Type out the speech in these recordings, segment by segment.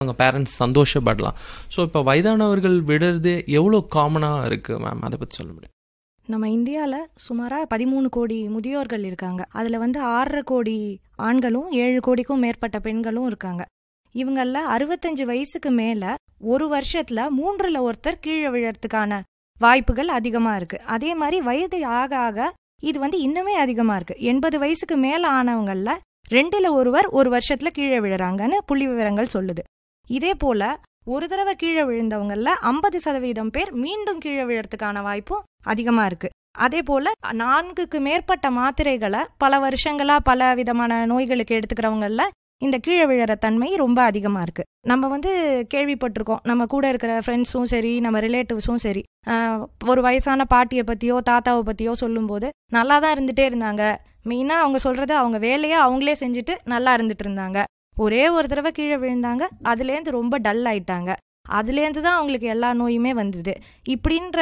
அவங்க parents சந்தோஷப்படலாம் so இப்போ வயதானவர்கள் விடுறது எவ்வளோ காமனாக இருக்குது மேம் அதை பற்றி சொல்ல முடியும் நம்ம இந்தியாவில் சுமாராக பதிமூணு கோடி முதியோர்கள் இருக்காங்க அதில் வந்து ஆறரை கோடி ஆண்களும் ஏழு கோடிக்கும் மேற்பட்ட பெண்களும் இருக்காங்க இவங்கள அறுபத்தஞ்சு வயசுக்கு மேலே ஒரு வருஷத்தில் மூன்றில் ஒருத்தர் கீழே விழறதுக்கான வாய்ப்புகள் அதிகமாக இருக்குது அதே மாதிரி வயது ஆக ஆக இது வந்து இன்னுமே அதிகமாக இருக்குது எண்பது வயசுக்கு மேலே ஆனவங்களில் ரெண்டில் ஒருவர் ஒரு வருஷத்தில் கீழே விழுறாங்கன்னு புள்ளி விவரங்கள் சொல்லுது இதே போல் ஒரு தடவை கீழே விழுந்தவங்கள ஐம்பது சதவீதம் பேர் மீண்டும் கீழே விழறதுக்கான வாய்ப்பும் அதிகமாக இருக்கு அதே போல நான்குக்கு மேற்பட்ட மாத்திரைகளை பல வருஷங்களா பல விதமான நோய்களுக்கு எடுத்துக்கிறவங்கள இந்த கீழே விழற தன்மை ரொம்ப அதிகமாக இருக்கு நம்ம வந்து கேள்விப்பட்டிருக்கோம் நம்ம கூட இருக்கிற ஃப்ரெண்ட்ஸும் சரி நம்ம ரிலேட்டிவ்ஸும் சரி ஆஹ், ஒரு வயசான பாட்டியை பற்றியோ தாத்தாவை பற்றியோ சொல்லும்போது நல்லா தான் இருந்துட்டே இருந்தாங்க மெயினாக அவங்க சொல்றது அவங்க வேலையை அவங்களே செஞ்சுட்டு நல்லா இருந்துட்டு இருந்தாங்க ஒரே ஒரு தடவை கீழே விழுந்தாங்க அதுலேருந்து ரொம்ப டல் ஆயிட்டாங்க அதுலேருந்து தான் அவங்களுக்கு எல்லா நோயுமே வந்தது இப்படின்ற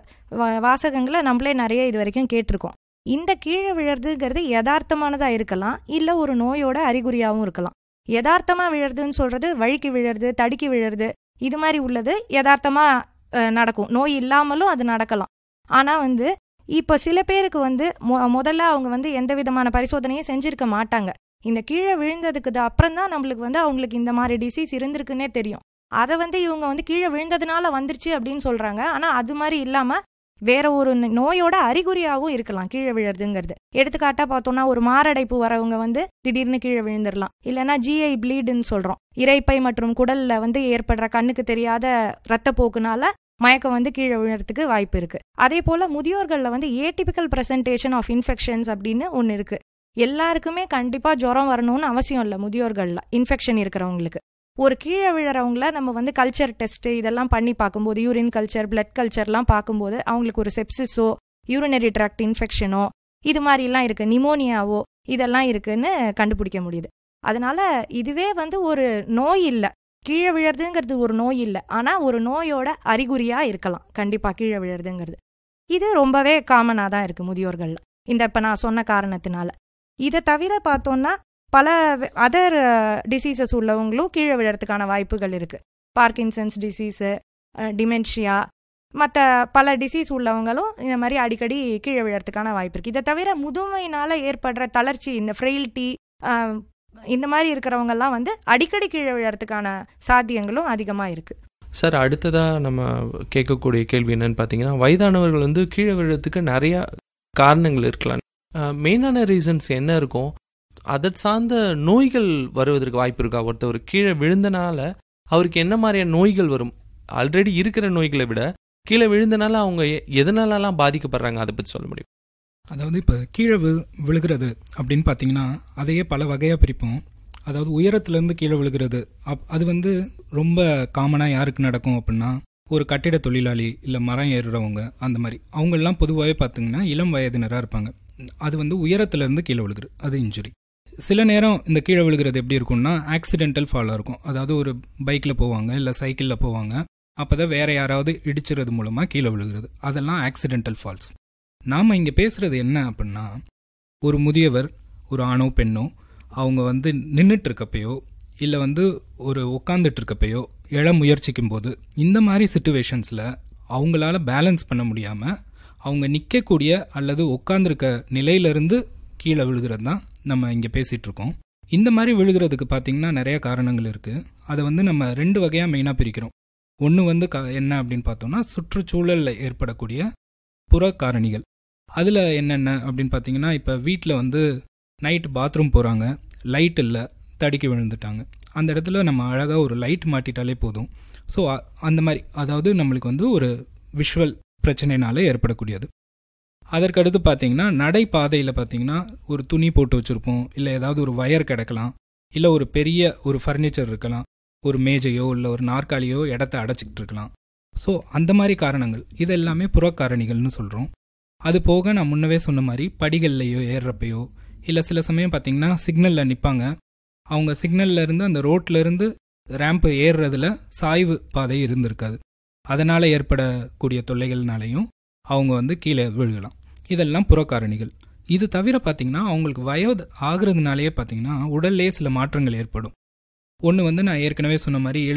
வா- வாசகங்களை நம்மளே நிறைய இது வரைக்கும் கேட்டிருக்கோம் இந்த கீழே விழறதுங்கிறது யதார்த்தமானதா இருக்கலாம் இல்ல ஒரு நோயோட அறிகுறியாகவும் இருக்கலாம் யதார்த்தமா விழறதுன்னு சொல்றது வழுக்கி விழறது தடுக்கி விழறது இது மாதிரி உள்ளது யதார்த்தமா அஹ், நடக்கும் நோய் இல்லாமலும் அது நடக்கலாம் ஆனா வந்து இப்ப சில பேருக்கு வந்து மொ- முதல்ல அவங்க வந்து எந்த விதமான பரிசோதனையும் செஞ்சிருக்க மாட்டாங்க இந்த கீழே விழுந்ததுக்கு அப்புறம் தான் நம்மளுக்கு வந்து அவங்களுக்கு இந்த மாதிரி டிசீஸ் இருந்திருக்குன்னே தெரியும் அதை வந்து இவங்க வந்து கீழே விழுந்ததுனால வந்துருச்சு அப்படின்னு சொல்றாங்க ஆனா அது மாதிரி இல்லாம வேற ஒரு ந- நோயோட அறிகுறியாகவும் இருக்கலாம் கீழே விழுறதுங்கிறது எடுத்துக்காட்டா பார்த்தோம்னா ஒரு மாரடைப்பு வரவங்க வந்து திடீர்னு கீழே விழுந்துடலாம் இல்லைன்னா ஜிஐ ப்ளீடுன்னு சொல்றோம் இரைப்பை மற்றும் குடல்ல வந்து ஏற்படுற கண்ணுக்கு தெரியாத ரத்தப்போக்குனால மயக்கம் வந்து கீழே விழுறதுக்கு வாய்ப்பு இருக்கு அதே போல முதியோர்கள்ல வந்து ஏடிபிக்கல் பிரசன்டேஷன் ஆஃப் இன்ஃபெக்ஷன்ஸ் அப்படின்னு ஒன்று இருக்கு எல்லாருக்குமே கண்டிப்பா ஜுரம் வரணும்னு அவசியம் இல்லை முதியோர்கள்ல இன்ஃபெக்ஷன் இருக்கிறவங்களுக்கு ஒரு கீழே விழுறவங்கள நம்ம வந்து கல்ச்சர் டெஸ்ட் இதெல்லாம் பண்ணி பார்க்கும்போது யூரின் கல்ச்சர் பிளட் கல்ச்சர்லாம் பார்க்கும்போது அவங்களுக்கு ஒரு செப்சிஸோ யூரினரி ட்ராக்ட் இன்ஃபெக்ஷனோ இது மாதிரிலாம் இருக்கு நிமோனியாவோ இதெல்லாம் இருக்குன்னு கண்டுபிடிக்க முடியுது அதனால இதுவே வந்து ஒரு நோய் இல்லை கீழே விழறதுங்கிறது ஒரு நோய் இல்லை ஆனா ஒரு நோயோட அறிகுறியா இருக்கலாம் கண்டிப்பா கீழே விழறதுங்கிறது இது ரொம்பவே காமனாக தான் இருக்கு முதியோர்கள்ல இந்த இப்ப நான் சொன்ன காரணத்தினால இதை தவிர பார்த்தோம்னா பல அதர் டிசீசஸ் உள்ளவங்களும் கீழே விழறதுக்கான வாய்ப்புகள் இருக்கு பார்க்கின்சன்ஸ் டிசீஸு டிமென்ஷியா மற்ற பல டிசீஸ் உள்ளவங்களும் இந்த மாதிரி அடிக்கடி கீழே விழறதுக்கான வாய்ப்பு இருக்கு இதை தவிர முதுமையினால ஏற்படுற தளர்ச்சி இந்த ஃப்ரெயில்ட்டி இந்த மாதிரி இருக்கிறவங்கெல்லாம் வந்து அடிக்கடி கீழே விழறதுக்கான சாத்தியங்களும் அதிகமாக இருக்கு சார் அடுத்ததாக நம்ம கேட்கக்கூடிய கேள்வி என்னன்னு பார்த்தீங்கன்னா வயதானவர்கள் வந்து கீழே விழுறதுக்கு நிறையா காரணங்கள் இருக்கலாம் மெயினான ரீசன்ஸ் என்ன இருக்கும் அதை சார்ந்த நோய்கள் வருவதற்கு வாய்ப்பு இருக்கா ஒருத்தவர் கீழே விழுந்தனால அவருக்கு என்ன மாதிரியான நோய்கள் வரும் ஆல்ரெடி இருக்கிற நோய்களை விட கீழே விழுந்தனால அவங்க எ- எதனாலலாம் பாதிக்கப்படுறாங்க அதை பற்றி சொல்ல முடியும் அதாவது இப்போ கீழே வி விழுகிறது அப்படின்னு பார்த்தீங்கன்னா அதையே பல வகையாக பிரிப்போம் அதாவது உயரத்துலேருந்து கீழே விழுகிறது அப் அது வந்து ரொம்ப காமனாக யாருக்கு நடக்கும் அப்படின்னா ஒரு கட்டிட தொழிலாளி இல்லை மரம் ஏறுறவங்க அந்த மாதிரி அவங்கெல்லாம் பொதுவாகவே பார்த்தீங்கன்னா இளம் வயதினராக இருப்பாங்க அது வந்து உயரத்துலேருந்து கீழே விழுகிறது அது இன்ஜுரி சில நேரம் இந்த கீழே விழுகிறது எப்படி இருக்கும்னா ஆக்சிடென்டல் ஃபாலாக இருக்கும் அதாவது ஒரு பைக்கில் போவாங்க இல்லை சைக்கிளில் போவாங்க அப்போ தான் வேற யாராவது இடிச்சுறது மூலமாக கீழே விழுகிறது அதெல்லாம் ஆக்சிடென்டல் ஃபால்ஸ் நாம் இங்கே பேசுறது என்ன அப்படின்னா ஒரு முதியவர் ஒரு ஆணோ பெண்ணோ அவங்க வந்து நின்றுட்டு இருக்கப்பயோ இல்லை வந்து ஒரு உட்காந்துட்டு இருக்கப்பயோ எழ முயற்சிக்கும் போது இந்த மாதிரி சுச்சுவேஷன்ஸில் அவங்களால பேலன்ஸ் பண்ண முடியாமல் அவங்க நிற்கக்கூடிய அல்லது உட்காந்துருக்க நிலையிலிருந்து கீழே விழுகிறது தான் நம்ம இங்கே பேசிகிட்டு இருக்கோம் இந்த மாதிரி விழுகிறதுக்கு பார்த்தீங்கன்னா நிறைய காரணங்கள் இருக்குது அதை வந்து நம்ம ரெண்டு வகையாக மெயினாக பிரிக்கிறோம் ஒன்று வந்து க என்ன அப்படின்னு பார்த்தோம்னா சுற்றுச்சூழலில் ஏற்படக்கூடிய புற காரணிகள் அதில் என்னென்ன அப்படின்னு பார்த்தீங்கன்னா இப்போ வீட்டில் வந்து நைட்டு பாத்ரூம் போகிறாங்க லைட் இல்லை தடுக்கி விழுந்துட்டாங்க அந்த இடத்துல நம்ம அழகாக ஒரு லைட் மாட்டிட்டாலே போதும் ஸோ அந்த மாதிரி அதாவது நம்மளுக்கு வந்து ஒரு விஷுவல் பிரச்சனைனால ஏற்படக்கூடியது அதற்கடுத்து பார்த்தீங்கன்னா நடைபாதையில் பார்த்தீங்கன்னா ஒரு துணி போட்டு வச்சுருப்போம் இல்லை ஏதாவது ஒரு வயர் கிடக்கலாம் இல்லை ஒரு பெரிய ஒரு ஃபர்னிச்சர் இருக்கலாம் ஒரு மேஜையோ இல்லை ஒரு நாற்காலியோ இடத்த அடைச்சிக்கிட்டு இருக்கலாம் ஸோ அந்த மாதிரி காரணங்கள் இது எல்லாமே புறக்காரணிகள்னு சொல்கிறோம் அது போக நான் முன்னவே சொன்ன மாதிரி படிகள்லையோ ஏறுறப்பையோ இல்லை சில சமயம் பார்த்தீங்கன்னா சிக்னலில் நிற்பாங்க அவங்க சிக்னல்ல இருந்து அந்த ரோட்ல இருந்து ரேம்ப் ஏறுறதுல சாய்வு பாதை இருந்திருக்காது அதனால் ஏற்படக்கூடிய தொல்லைகள்னாலையும் அவங்க வந்து கீழே விழுகலாம் இதெல்லாம் புறக்காரணிகள் இது தவிர பார்த்தீங்கன்னா அவங்களுக்கு வயது ஆகுறதுனாலேயே பார்த்தீங்கன்னா உடல்லே சில மாற்றங்கள் ஏற்படும் ஒன்று வந்து நான் ஏற்கனவே சொன்ன மாதிரி